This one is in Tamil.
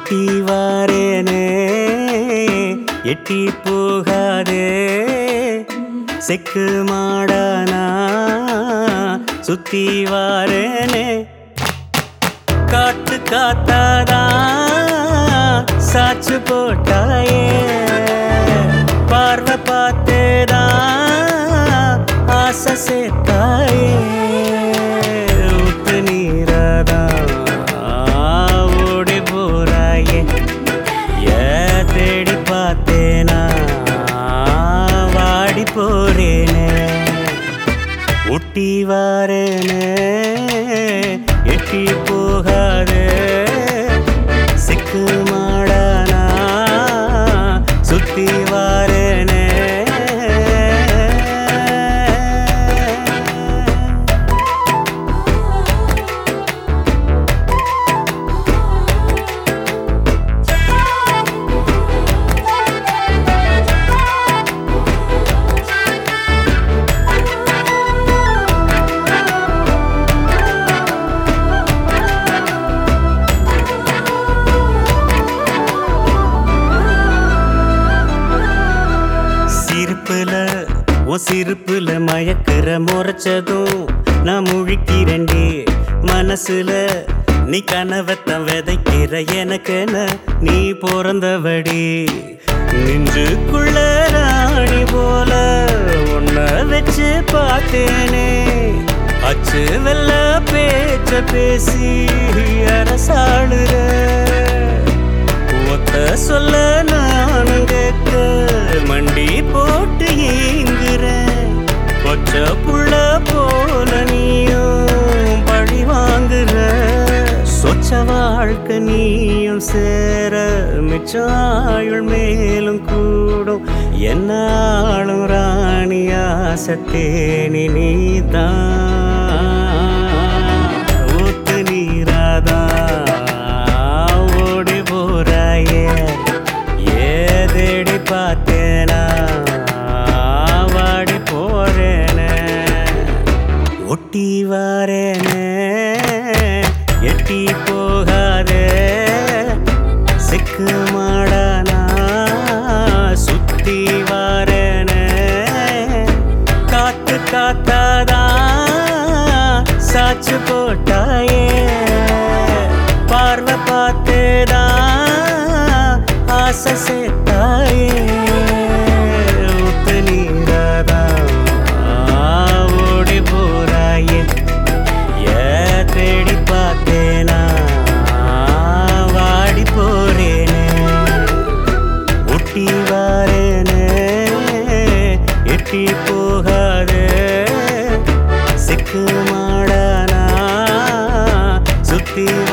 ஒட்டி வாரேனே எட்டி போகாதே செக்கு மாடானா சுத்தி வாரேனே காட்டு காத்தாதா சாச்சு போட்டாயே பார்வை பார்த்தேதா ஆசை சேர்த்தாயே ஊத்து நீராதா ஓடி போறாயே ஏ தேடி பார்த்தேனா வாடி போறேனே ஒட்டி வாரேனே எட்டி போகாதே சிக்கு மாடானா சுத்தி வாரேனே சிரிப்புல உன் சிரிப்புல மயக்கிற முறைச்சதும் நான் முழிக்கிறேன்டி மனசுல நீ கனவத்தான் விதைக்கிற எனக்கென நீ பிறந்தவடி நெஞ்சுக்குள்ள ராணி போல உன்னை வச்சு பார்த்தேனே அச்சு வெள்ள பேச்ச பேசி அரசாளுற ஒத்த சொல்ல நானும் கேட்க மண்டி போட்டு ஏங்குறேன் கொச்ச புள்ள போல நீயும் பழி வாங்குற சொச்ச வாழ்க்கை நீயும் சேர மிச்சம் ஆயுள் மேலும் கூடும் என்னாலும் ராணியா சத்தேனி நீதான் ஊத்து நீராதா ஓடி போறாயே ஏதேடி பார்த்தேனா வாடி போறேனே ஒட்டி வாரேனே எட்டி போகாதே சிக்கு மாடானா சுத்தி வாரேனே காத்து காத்தாதா சாச்சு போட்டாயே பார்வை பார்த்தேதா ஆசை சேர்த்தாயே ஊத்து நீராதா ஓடி போறாயே ஏ தேடி பார்த்தேனா வாடி போறேனே ஒட்டி வாரேனே எட்டி போகாதே சிக்கு மாடானா சுத்தி